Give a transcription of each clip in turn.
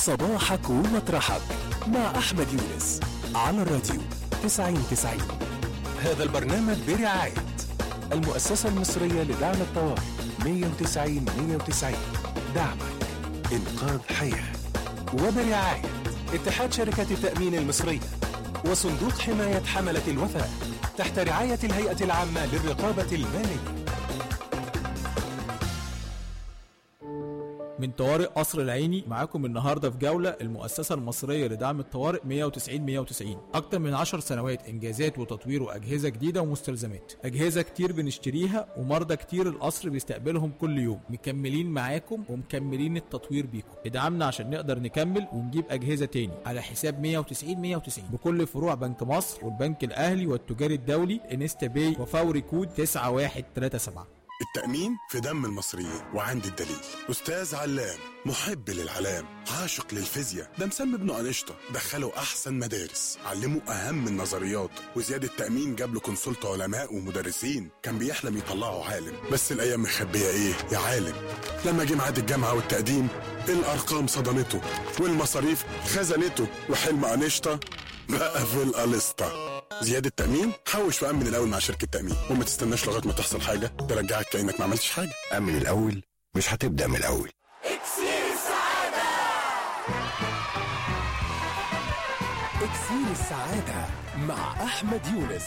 صباحك ومطرحك مع أحمد يونس على الراديو 90 90 هذا البرنامج برعاية المؤسسة المصرية لدعم الطوارئ 190 190 دعمك إنقاذ حياة وبرعاية اتحاد شركة التأمين المصرية وصندوق حماية حملة الوفاء تحت رعاية الهيئة العامة للرقابة المالية من طوارئ قصر العيني معاكم النهارده في جوله المؤسسه المصريه لدعم الطوارئ 190 190 اكتر من 10 سنوات انجازات وتطوير واجهزه جديده ومستلزمات اجهزه كتير بنشتريها ومرضى كتير القصر بيستقبلهم كل يوم مكملين معاكم ومكملين التطوير بيكم ادعمنا عشان نقدر نكمل ونجيب اجهزه تاني على حساب 190 190 بكل فروع بنك مصر والبنك الاهلي والتجاري الدولي انستا باي وفوري كود 9137 التأمين في دم المصريين وعندي الدليل أستاذ علام محب للعلام عاشق للفيزياء ده مسمي ابنه أنشطة دخله أحسن مدارس علمه أهم النظريات وزيادة التأمين جاب له كونسلت علماء ومدرسين كان بيحلم يطلعه عالم بس الأيام مخبية إيه يا عالم لما جه ميعاد الجامعة والتقديم الأرقام صدمته والمصاريف خزنته وحلم أنشطة بقى في القلسطة زيادة تأمين حوش وأمن الأول مع شركة تأمين وما تستناش لغاية ما تحصل حاجة ترجعك كأنك ما عملتش حاجة أمن الأول مش هتبدأ من الأول إكسير السعادة مع أحمد يونس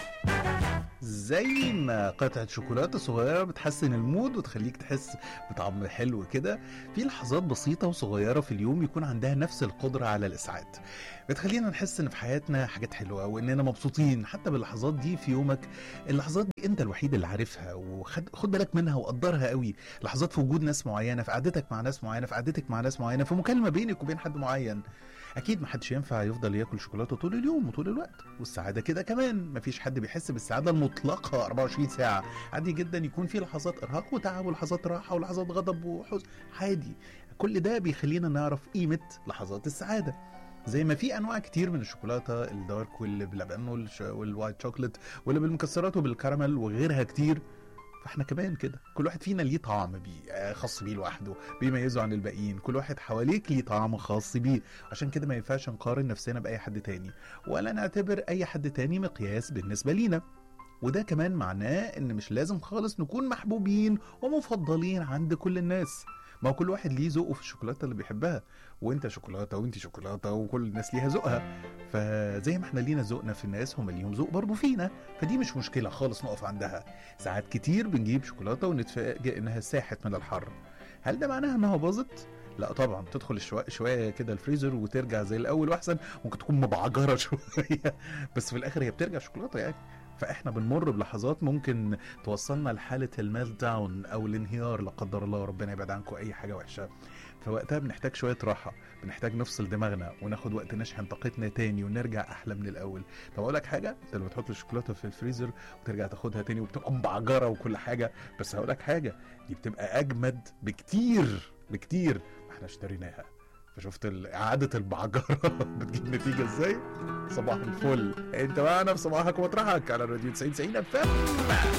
زي ما قطعة شوكولاتة صغيرة بتحسن المود وتخليك تحس بطعم حلو كده في لحظات بسيطة وصغيرة في اليوم يكون عندها نفس القدرة على الإسعاد بتخلينا نحس إن في حياتنا حاجات حلوة وإننا مبسوطين حتى باللحظات دي في يومك اللحظات دي أنت الوحيد اللي عارفها وخد خد بالك منها وقدرها قوي لحظات في وجود ناس معينة في قعدتك مع ناس معينة في قعدتك مع ناس معينة في مكالمة بينك وبين حد معين اكيد محدش ينفع يفضل ياكل شوكولاته طول اليوم وطول الوقت والسعاده كده كمان مفيش حد بيحس بالسعاده المطلقه 24 ساعه عادي جدا يكون في لحظات ارهاق وتعب ولحظات راحه ولحظات غضب وحزن عادي كل ده بيخلينا نعرف قيمه لحظات السعاده زي ما في انواع كتير من الشوكولاته الدارك واللي بلبن والش- والوايت شوكليت واللي بالمكسرات وبالكراميل وغيرها كتير فاحنا كمان كده كل واحد فينا ليه طعم بيه آه، خاص بيه لوحده بيميزه عن الباقيين كل واحد حواليك ليه طعم خاص بيه عشان كده ما ينفعش نقارن نفسنا باي حد تاني ولا نعتبر اي حد تاني مقياس بالنسبه لينا وده كمان معناه ان مش لازم خالص نكون محبوبين ومفضلين عند كل الناس ما هو كل واحد ليه ذوقه في الشوكولاته اللي بيحبها وانت شوكولاته وانت شوكولاته وكل الناس ليها ذوقها فزي ما احنا لينا ذوقنا في الناس هم ليهم ذوق برضه فينا فدي مش مشكله خالص نقف عندها ساعات كتير بنجيب شوكولاته ونتفاجئ انها ساحت من الحر هل ده معناها انها باظت لا طبعا تدخل الشوية شويه كده الفريزر وترجع زي الاول واحسن ممكن تكون مبعجره شويه بس في الاخر هي بترجع شوكولاته يعني فاحنا بنمر بلحظات ممكن توصلنا لحاله الميلت داون او الانهيار لا قدر الله ربنا يبعد عنكم اي حاجه وحشه فوقتها بنحتاج شويه راحه بنحتاج نفصل دماغنا وناخد وقت نشحن طاقتنا تاني ونرجع احلى من الاول طب اقول لك حاجه انت لما تحط الشوكولاته في الفريزر وترجع تاخدها تاني وبتبقى مبعجره وكل حاجه بس هقول لك حاجه دي بتبقى اجمد بكتير بكتير ما احنا اشتريناها فشفت ال- اعاده البعجره بتجيب نتيجه ازاي صباح الفل انت معنا في صباحك ومطرحك على الراديو 90 90 اف